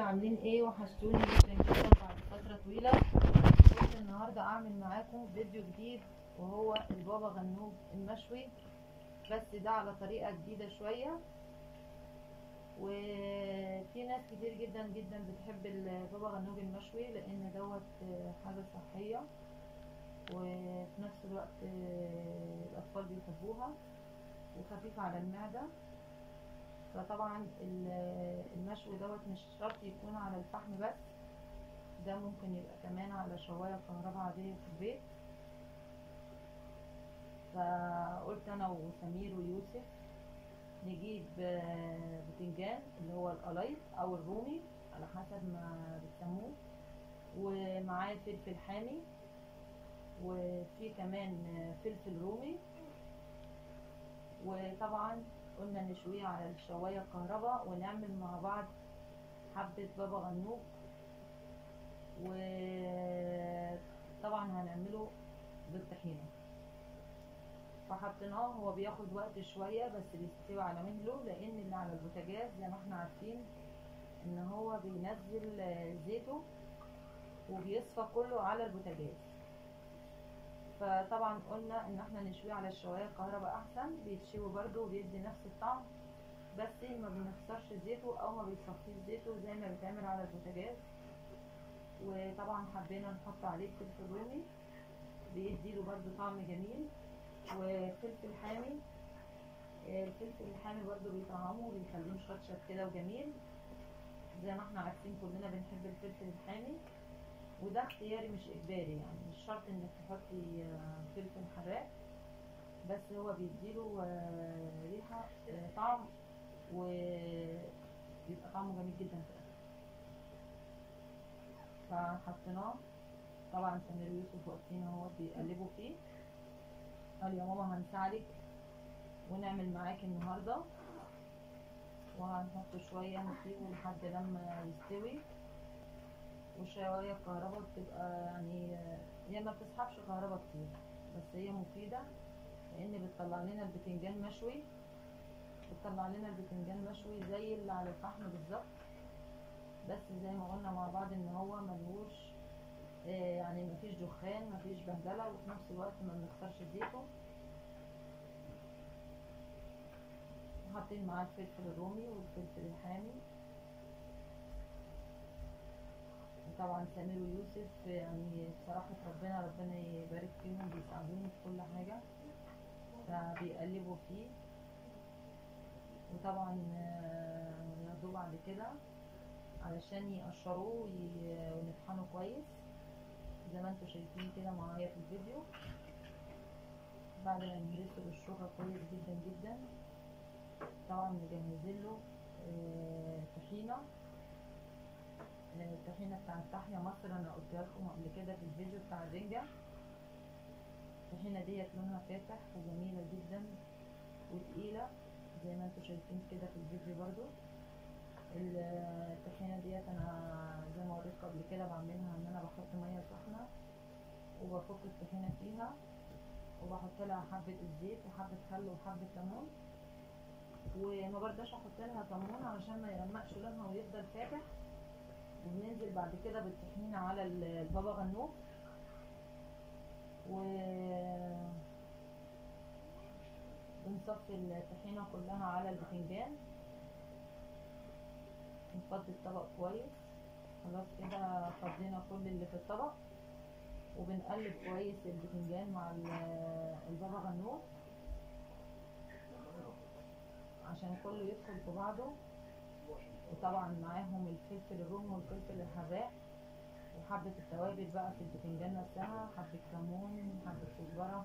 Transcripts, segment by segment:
عاملين ايه وحشتوني جدا جدا بعد فترة طويلة قلت النهاردة اعمل معاكم فيديو جديد وهو البابا غنوج المشوي بس ده على طريقة جديدة شوية وفي ناس كتير جدا جدا بتحب البابا غنوج المشوي لان دوت حاجة صحية وفي نفس الوقت الاطفال بيحبوها وخفيفة على المعدة فطبعا المشوي دوت مش شرط يكون على الفحم بس ده ممكن يبقى كمان على شواية كهرباء عادية في البيت فقلت انا وسمير ويوسف نجيب بتنجان اللي هو القلايط او الرومي على حسب ما بتسموه ومعاه فلفل حامي وفي كمان فلفل رومي وطبعا قلنا نشويه على الشواية الكهرباء ونعمل مع بعض حبة بابا غنوج وطبعا هنعمله بالطحينة فحطيناه هو بياخد وقت شوية بس بيستوي على مهله لان اللي على البوتاجاز زي ما احنا عارفين ان هو بينزل زيته وبيصفى كله على البوتاجاز فطبعا قلنا ان احنا نشويه على الشوايه الكهرباء احسن بيتشوي برده وبيدي نفس الطعم بس ما بنخسرش زيته او ما بيصفيش زيته زي ما بيتعمل على البوتاجاز وطبعا حبينا نحط عليه فلفل رومي بيدي له برده طعم جميل وفلفل حامي الفلفل الحامي برده بيطعمه وبيخليه مشطشط كده وجميل زي ما احنا عارفين كلنا بنحب الفلفل الحامي وده اختياري مش اجباري يعني مش شرط انك تحطي فلفل حراق بس هو بيديله ريحه طعم وبيبقى طعمه جميل جدا في الاكل فحطيناه طبعا سمير ويوسف واقفين اهو بيقلبوا فيه قال يا ماما هنساعدك ونعمل معاكي النهارده وهنحط شويه نسيبه لحد لما يستوي والشوايه الكهرباء بتبقى يعني هي ما بتسحبش كهرباء كتير بس هي مفيده لان بتطلع لنا البتنجان مشوي بتطلع لنا البتنجان مشوي زي اللي على الفحم بالظبط بس زي ما قلنا مع بعض ان هو ملهوش يعني مفيش دخان مفيش بهدله وفي نفس الوقت ما بنخسرش زيته حاطين معاه الفلفل الرومي والفلفل الحامي طبعا سمير ويوسف يعني بصراحة ربنا ربنا يبارك فيهم بيساعدوني في كل حاجة فبيقلبوا فيه وطبعا ياخدوه بعد كده علشان يقشروه ونطحنه كويس زي ما انتوا شايفين كده معايا في الفيديو بعد ما نهرسه بالشوكة كويس جدا جدا طبعا مجهزين له طحينه الطحينه بتاع تحيا مصر انا قلت لكم قبل كده في الفيديو بتاع الرنجة الطحينه ديت لونها فاتح وجميله جدا وتقيله زي ما انتوا شايفين كده في الفيديو برضو الطحينه ديت انا زي ما وريتكم قبل كده بعملها ان انا بحط ميه سخنه وبفك الطحينه فيها وبحط لها حبه الزيت وحبه خل وحبه ليمون وما برضاش احط لها كمون علشان ما يغمقش لونها ويفضل فاتح وبننزل بعد كده بالطحينة على البابا غنوج و بنصفي الطحينة كلها على البتنجان نفضي الطبق كويس خلاص كده فضينا كل اللي في الطبق وبنقلب كويس البتنجان مع البابا غنوج عشان كله يدخل في بعضه وطبعا معاهم الفلفل الرومي والفلفل الحراق وحبة التوابل بقى في البتنجان نفسها حبة كمون حبة كزبرة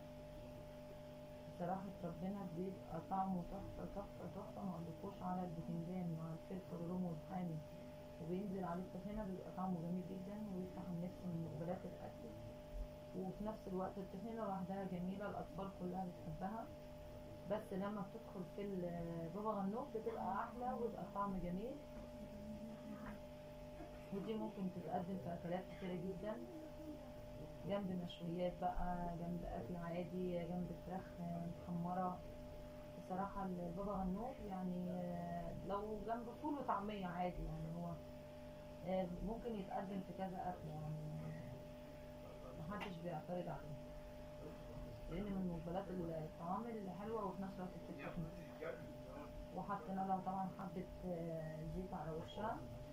بصراحة ربنا بيبقى طعمه تحفة تحفة تحفة مقلقوش على البتنجان مع الفلفل الرومي والحامي وبينزل عليه الطحينة بيبقى طعمه جميل جدا ويفتح النفس من مقبلات الأكل وفي نفس الوقت الطحينة لوحدها جميلة الأطفال كلها بتحبها بس لما بتدخل في البابا غنوج بتبقى احلى ويبقى الطعم جميل ودي ممكن تتقدم في اكلات كتيره جدا جنب مشويات بقى جنب اكل عادي جنب فراخ محمره بصراحه البابا غنوج يعني لو جنب فول وطعميه عادي يعني هو آه، ممكن يتقدم في كذا اكل يعني محدش بيعترض عليه لان من مقبلات الطعام الحلوه وفي نفس الوقت بتفتح نفس وحطينا لها طبعا حبه آه، زيت على وشها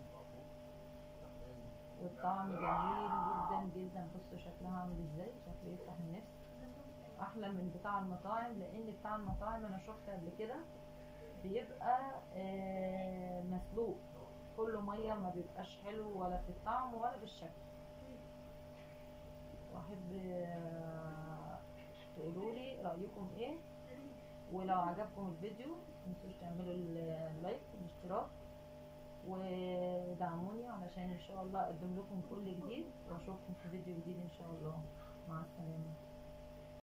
والطعم جميل جدا جدا بصوا شكلها عامل ازاي شكله يفتح النفس احلى من بتاع المطاعم لان بتاع المطاعم انا شفت قبل كده بيبقى آه، مسلوق كله ميه ما بيبقاش حلو ولا في الطعم ولا في الشكل واحب آه، تقولوا لي رايكم ايه ولو عجبكم الفيديو متنسوش تعملوا اللايك والاشتراك ودعموني علشان ان شاء الله اقدم لكم كل جديد واشوفكم في فيديو جديد ان شاء الله مع السلامه